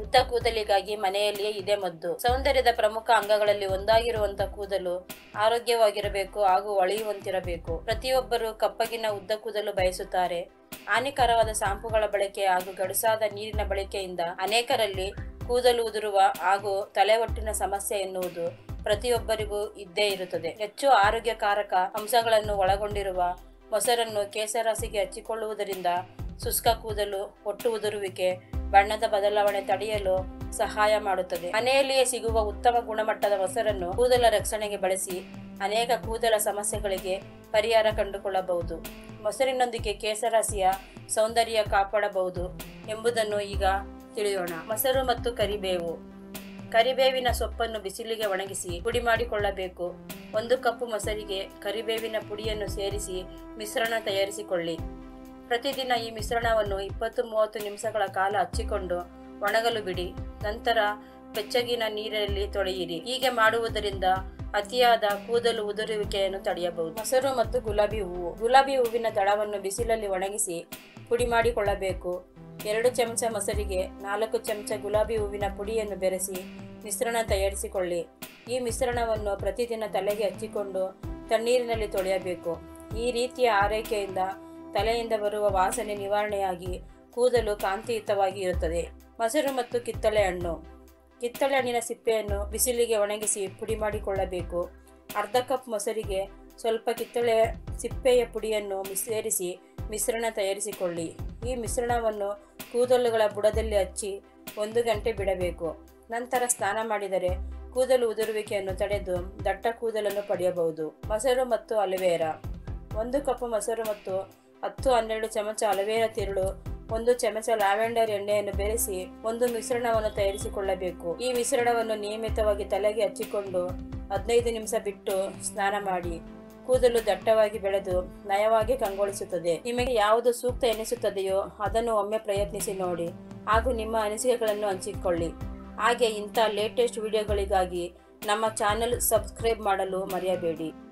ಉದ್ದ ಕೂದಲಿಗಾಗಿ ಮನೆಯಲ್ಲಿಯೇ ಇದೆ ಮದ್ದು ಸೌಂದರ್ಯದ ಪ್ರಮುಖ ಅಂಗಗಳಲ್ಲಿ ಒಂದಾಗಿರುವಂತಹ ಕೂದಲು ಆರೋಗ್ಯವಾಗಿರಬೇಕು ಹಾಗೂ ಹೊಳೆಯುವಂತಿರಬೇಕು ಪ್ರತಿಯೊಬ್ಬರು ಕಪ್ಪಗಿನ ಉದ್ದ ಕೂದಲು ಬಯಸುತ್ತಾರೆ ಹಾನಿಕರವಾದ ಶಾಂಪುಗಳ ಬಳಕೆ ಹಾಗೂ ಗಡುಸಾದ ನೀರಿನ ಬಳಕೆಯಿಂದ ಅನೇಕರಲ್ಲಿ ಕೂದಲು ಉದುರುವ ಹಾಗೂ ತಲೆಹೊಟ್ಟಿನ ಸಮಸ್ಯೆ ಎನ್ನುವುದು ಪ್ರತಿಯೊಬ್ಬರಿಗೂ ಇದ್ದೇ ಇರುತ್ತದೆ ಹೆಚ್ಚು ಆರೋಗ್ಯಕಾರಕ ಅಂಶಗಳನ್ನು ಒಳಗೊಂಡಿರುವ ಮೊಸರನ್ನು ಕೇಸರಾಸಿಗೆ ಹಚ್ಚಿಕೊಳ್ಳುವುದರಿಂದ ಶುಷ್ಕ ಕೂದಲು ಒಟ್ಟು ಉದುರುವಿಕೆ ಬಣ್ಣದ ಬದಲಾವಣೆ ತಡೆಯಲು ಸಹಾಯ ಮಾಡುತ್ತದೆ ಮನೆಯಲ್ಲಿಯೇ ಸಿಗುವ ಉತ್ತಮ ಗುಣಮಟ್ಟದ ಮೊಸರನ್ನು ಕೂದಲ ರಕ್ಷಣೆಗೆ ಬಳಸಿ ಅನೇಕ ಕೂದಲ ಸಮಸ್ಯೆಗಳಿಗೆ ಪರಿಹಾರ ಕಂಡುಕೊಳ್ಳಬಹುದು ಮೊಸರಿನೊಂದಿಗೆ ಕೇಸರಾಸಿಯ ಸೌಂದರ್ಯ ಕಾಪಾಡಬಹುದು ಎಂಬುದನ್ನು ಈಗ ತಿಳಿಯೋಣ ಮೊಸರು ಮತ್ತು ಕರಿಬೇವು ಕರಿಬೇವಿನ ಸೊಪ್ಪನ್ನು ಬಿಸಿಲಿಗೆ ಒಣಗಿಸಿ ಪುಡಿ ಮಾಡಿಕೊಳ್ಳಬೇಕು ಒಂದು ಕಪ್ಪು ಮೊಸರಿಗೆ ಕರಿಬೇವಿನ ಪುಡಿಯನ್ನು ಸೇರಿಸಿ ಮಿಶ್ರಣ ತಯಾರಿಸಿಕೊಳ್ಳಿ ಪ್ರತಿದಿನ ಈ ಮಿಶ್ರಣವನ್ನು ಇಪ್ಪತ್ತು ಮೂವತ್ತು ನಿಮಿಷಗಳ ಕಾಲ ಹಚ್ಚಿಕೊಂಡು ಒಣಗಲು ಬಿಡಿ ನಂತರ ಬೆಚ್ಚಗಿನ ನೀರಲ್ಲಿ ತೊಳೆಯಿರಿ ಹೀಗೆ ಮಾಡುವುದರಿಂದ ಅತಿಯಾದ ಕೂದಲು ಉದುರುವಿಕೆಯನ್ನು ತಡೆಯಬಹುದು ಮೊಸರು ಮತ್ತು ಗುಲಾಬಿ ಹೂವು ಗುಲಾಬಿ ಹೂವಿನ ದಳವನ್ನು ಬಿಸಿಲಲ್ಲಿ ಒಣಗಿಸಿ ಪುಡಿ ಮಾಡಿಕೊಳ್ಳಬೇಕು ಎರಡು ಚಮಚ ಮೊಸರಿಗೆ ನಾಲ್ಕು ಚಮಚ ಗುಲಾಬಿ ಹೂವಿನ ಪುಡಿಯನ್ನು ಬೆರೆಸಿ ಮಿಶ್ರಣ ತಯಾರಿಸಿಕೊಳ್ಳಿ ಈ ಮಿಶ್ರಣವನ್ನು ಪ್ರತಿದಿನ ತಲೆಗೆ ಹಚ್ಚಿಕೊಂಡು ತಣ್ಣೀರಿನಲ್ಲಿ ತೊಳೆಯಬೇಕು ಈ ರೀತಿಯ ಆರೈಕೆಯಿಂದ ತಲೆಯಿಂದ ಬರುವ ವಾಸನೆ ನಿವಾರಣೆಯಾಗಿ ಕೂದಲು ಕಾಂತಿಯುತವಾಗಿ ಇರುತ್ತದೆ ಮೊಸರು ಮತ್ತು ಕಿತ್ತಳೆ ಹಣ್ಣು ಕಿತ್ತಳೆ ಹಣ್ಣಿನ ಸಿಪ್ಪೆಯನ್ನು ಬಿಸಿಲಿಗೆ ಒಣಗಿಸಿ ಪುಡಿ ಮಾಡಿಕೊಳ್ಳಬೇಕು ಅರ್ಧ ಕಪ್ ಮೊಸರಿಗೆ ಸ್ವಲ್ಪ ಕಿತ್ತಳೆ ಸಿಪ್ಪೆಯ ಪುಡಿಯನ್ನು ಮಿಸ್- ಸೇರಿಸಿ ಮಿಶ್ರಣ ತಯಾರಿಸಿಕೊಳ್ಳಿ ಈ ಮಿಶ್ರಣವನ್ನು ಕೂದಲುಗಳ ಬುಡದಲ್ಲಿ ಹಚ್ಚಿ ಒಂದು ಗಂಟೆ ಬಿಡಬೇಕು ನಂತರ ಸ್ನಾನ ಮಾಡಿದರೆ ಕೂದಲು ಉದುರುವಿಕೆಯನ್ನು ತಡೆದು ದಟ್ಟ ಕೂದಲನ್ನು ಪಡೆಯಬಹುದು ಮೊಸರು ಮತ್ತು ಅಲುವೇರಾ ಒಂದು ಕಪ್ ಮೊಸರು ಮತ್ತು ಹತ್ತು ಹನ್ನೆರಡು ಚಮಚ ಅಲುವೇರಾ ತಿರುಳು ಒಂದು ಚಮಚ ಲ್ಯಾವೆಂಡರ್ ಎಣ್ಣೆಯನ್ನು ಬೆರೆಸಿ ಒಂದು ಮಿಶ್ರಣವನ್ನು ತಯಾರಿಸಿಕೊಳ್ಳಬೇಕು ಈ ಮಿಶ್ರಣವನ್ನು ನಿಯಮಿತವಾಗಿ ತಲೆಗೆ ಹಚ್ಚಿಕೊಂಡು ಹದಿನೈದು ನಿಮಿಷ ಬಿಟ್ಟು ಸ್ನಾನ ಮಾಡಿ ಕೂದಲು ದಟ್ಟವಾಗಿ ಬೆಳೆದು ನಯವಾಗಿ ಕಂಗೊಳಿಸುತ್ತದೆ ನಿಮಗೆ ಯಾವುದು ಸೂಕ್ತ ಎನಿಸುತ್ತದೆಯೋ ಅದನ್ನು ಒಮ್ಮೆ ಪ್ರಯತ್ನಿಸಿ ನೋಡಿ ಹಾಗೂ ನಿಮ್ಮ ಅನಿಸಿಕೆಗಳನ್ನು ಹಂಚಿಕೊಳ್ಳಿ ಹಾಗೆ ಇಂಥ ಲೇಟೆಸ್ಟ್ ವಿಡಿಯೋಗಳಿಗಾಗಿ ನಮ್ಮ ಚಾನೆಲ್ ಸಬ್ಸ್ಕ್ರೈಬ್ ಮಾಡಲು ಮರೆಯಬೇಡಿ